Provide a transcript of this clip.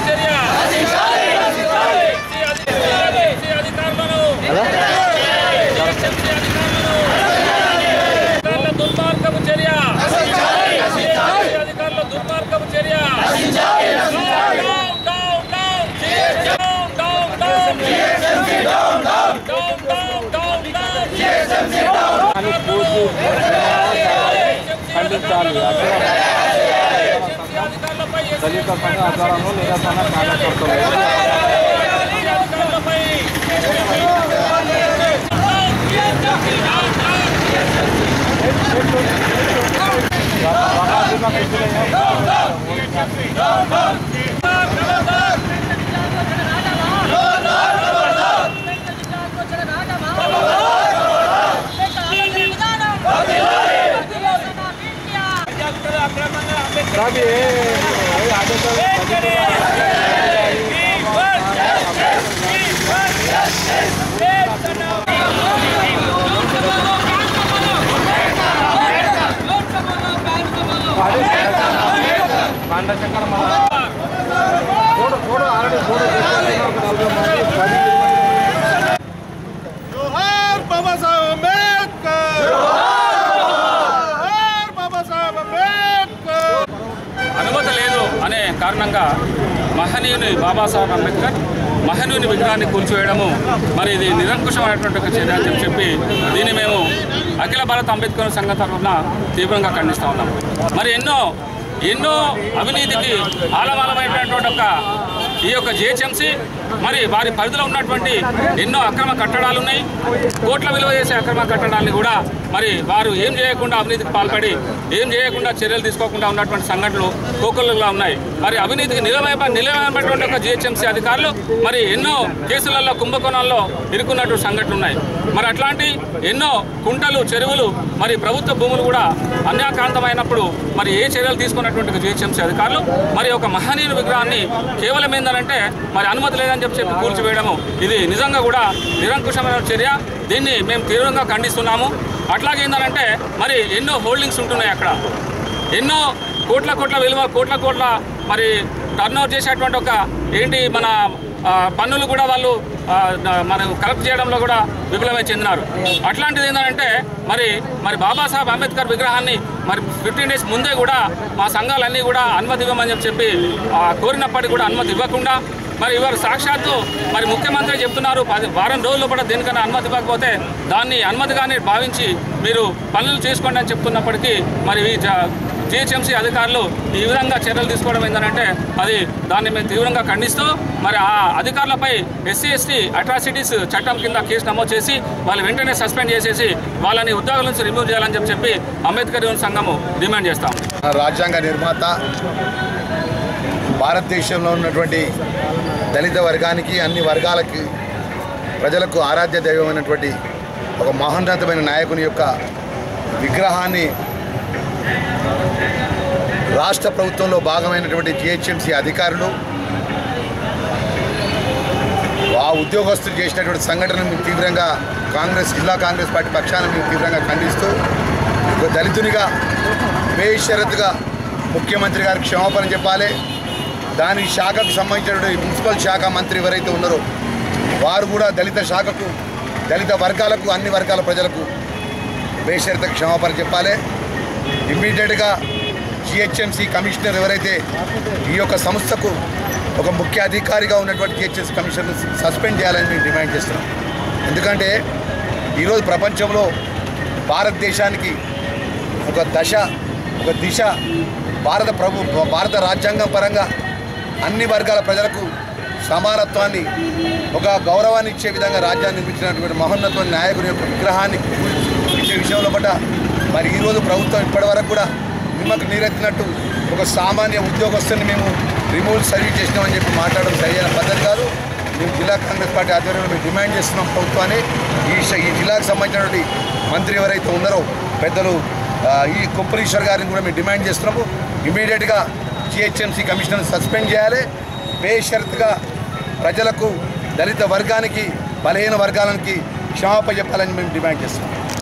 చర్య ఎస్సీ అధికారులను ఎస్సీ అధికారులను అధికారుల దుర్మార్గపు చర్య ఎస్సీ అధికారుల దుర్మార్గపు చర్య Down, down, down. Down, down, down. Down, down, down, down. అని పూర్తి ఖండించాలి అధికారులపై దళిత సంఘ ఆధారంలో నిరసన కార్యకర్తలు అధికారులపై రణాధిక రవి పాండశంకర్ మన చూడు చూడు ఆల్రెడీ చూడు నలభై మంది పది జోహార్ బాబా సాహెబ్ అంబేద్కర్ జోహార్ బాబా సాహెబ్ అంబేద్కర్ అనుమతి లేదు అనే కారణంగా మహనీయుని బాబాసాహెబ్ అంబేద్కర్ మహనీయుని విగ్రహాన్ని కూల్చివేయడము మరి ఇది నిరంకుశమైనటువంటి ఒక చర్య అని చెప్పి దీన్ని మేము అఖిల భారత అంబేద్కర్ సంఘం తరఫున తీవ్రంగా ఖండిస్తా ఉన్నాం మరి ఎన్నో ఎన్నో అవినీతికి ఆలమాలమైనటువంటి ఒక ఈ యొక్క జిహెచ్ఎంసీ మరి వారి పరిధిలో ఉన్నటువంటి ఎన్నో అక్రమ కట్టడాలు ఉన్నాయి కోట్ల విలువ చేసే అక్రమ కట్టడాలని కూడా మరి వారు ఏం చేయకుండా అవినీతికి పాల్పడి ఏం చేయకుండా చర్యలు తీసుకోకుండా ఉన్నటువంటి సంఘటనలు కోకొల్లుగా ఉన్నాయి మరి అవినీతికి నిలవై నిలవైనటువంటి ఒక జిహెచ్ఎంసీ అధికారులు మరి ఎన్నో కేసులలో కుంభకోణాల్లో ఇరుక్కున్నటువంటి సంఘటనలు ఉన్నాయి మరి అట్లాంటి ఎన్నో కుంటలు చెరువులు మరి ప్రభుత్వ భూములు కూడా అన్యాక్రాంతమైనప్పుడు మరి ఏ చర్యలు తీసుకున్నటువంటి జిహెచ్ఎంసీ అధికారులు మరి ఒక మహనీయుని విగ్రహాన్ని కేవలం ఏంటంటే మరి అనుమతి లేదని చెప్పి చెప్పి కూల్చివేయడము ఇది నిజంగా కూడా నిరంకుశమైన చర్య దీన్ని మేము తీవ్రంగా ఖండిస్తున్నాము అట్లాగే ఏంటంటే మరి ఎన్నో హోల్డింగ్స్ ఉంటున్నాయి అక్కడ ఎన్నో కోట్ల కోట్ల విలువ కోట్ల కోట్ల మరి టర్న్ ఓవర్ చేసేటువంటి ఒక ఏంటి మన ఆ, పన్నులు కూడా వాళ్ళు ఆ, న- మనం కలెక్ట్ చేయడంలో కూడా విఫలమై చెందినారు అట్లాంటిది ఏంటంటే మరి మరి బాబాసాహెబ్ అంబేద్కర్ విగ్రహాన్ని మరి ఫిఫ్టీన్ డేస్ ముందే కూడా మా సంఘాలన్నీ కూడా అనుమతి ఇవ్వమని చెప్పి చెప్పి ఆ, కోరినప్పటికీ కూడా అనుమతి ఇవ్వకుండా మరి ఇవాళ సాక్షాత్తు మరి ముఖ్యమంత్రి చెప్తున్నారు పది వారం రోజుల్లో కూడా దేనికైనా అనుమతి ఇవ్వకపోతే దాన్ని అనుమతిగానే భావించి మీరు పనులు చేసుకోండి అని చెప్తున్నప్పటికీ మరి ఈ జ- జిహెచ్ఎంసీ అధికారులు ఈ విధంగా చర్యలు తీసుకోవడం ఏంటంటే అది దాన్ని మేము తీవ్రంగా ఖండిస్తూ మరి ఆ అధికారులపై ఎస్సీ ఎస్టీ అట్రాసిటీస్ చట్టం కింద కేసు నమోదు చేసి వాళ్ళు వెంటనే సస్పెండ్ చేసేసి వాళ్ళని ఉద్యోగాల నుంచి రిమూవ్ చేయాలని చెప్పి చెప్పి అంబేద్కర్ యువన సంఘము డిమాండ్ చేస్తాం రాజ్యాంగ నిర్మాత భారతదేశంలో ఉన్నటువంటి దళిత వర్గానికి అన్ని వర్గాలకి ప్రజలకు ఆరాధ్య దైవమైనటువంటి ఒక మహోన్నతమైన నాయకుని యొక్క విగ్రహాన్ని రాష్ట్ర ప్రభుత్వంలో భాగమైనటువంటి జిహెచ్ఎంసీ అధికారులు ఆ ఉద్యోగస్తులు చేసినటువంటి సంఘటనను మేము తీవ్రంగా కాంగ్రెస్ జిల్లా కాంగ్రెస్ పార్టీ పక్షాన మేము తీవ్రంగా ఖండిస్తూ ఒక దళితునిగా బేషరతుగా ముఖ్యమంత్రి గారికి క్షమాపణ చెప్పాలి దాని శాఖకు సంబంధించినటువంటి మున్సిపల్ శాఖ మంత్రి ఎవరైతే ఉన్నారో వారు కూడా దళిత శాఖకు దళిత వర్గాలకు అన్ని వర్గాల ప్రజలకు బేషరతకు క్షమాపణ చెప్పాలి ఇమ్మీడియట్గా జిహెచ్ఎంసీ కమిషనర్ ఎవరైతే ఈ యొక్క సంస్థకు ఒక ముఖ్య అధికారిగా ఉన్నటువంటి జిహెచ్ఎంసీ కమిషనర్ సస్పెండ్ చేయాలని మేము డిమాండ్ చేస్తున్నాం ఎందుకంటే ఈరోజు ప్రపంచంలో భారతదేశానికి ఒక దశ ఒక దిశ భారత ప్రభు భారత రాజ్యాంగం పరంగా అన్ని వర్గాల ప్రజలకు సమానత్వాన్ని ఒక గౌరవాన్ని ఇచ్చే విధంగా రాజ్యాన్ని నిర్మించినటువంటి మహోన్నతమైన నాయకుని యొక్క విగ్రహాన్ని ఇచ్చే విషయంలో పట్ల మరి ఈరోజు ప్రభుత్వం ఇప్పటివరకు కూడా నిమ్మకు నీరెత్తినట్టు ఒక సామాన్య ఉద్యోగస్తుని మేము రిమూవల్ సర్వీస్ చేసినామని చెప్పి మాట్లాడడం సరైన పద్ధతి కాదు మేము జిల్లా కాంగ్రెస్ పార్టీ ఆధ్వర్యంలో మేము డిమాండ్ చేస్తున్నాం ప్రభుత్వాన్ని ఈ ష- ఈ జిల్లాకు సంబంధించినటువంటి మంత్రి ఎవరైతే ఉన్నారో పెద్దలు ఆ, ఈ కుప్పలీశ్వర్ గారిని కూడా మేము డిమాండ్ చేస్తున్నాము ఇమీడియట్గా జిహెచ్ఎంసీ కమిషనర్ సస్పెండ్ చేయాలి బేషరతుగా ప్రజలకు దళిత వర్గానికి బలహీన వర్గాలకి క్షమాపణ చెప్పాలని మేము డిమాండ్ చేస్తున్నాం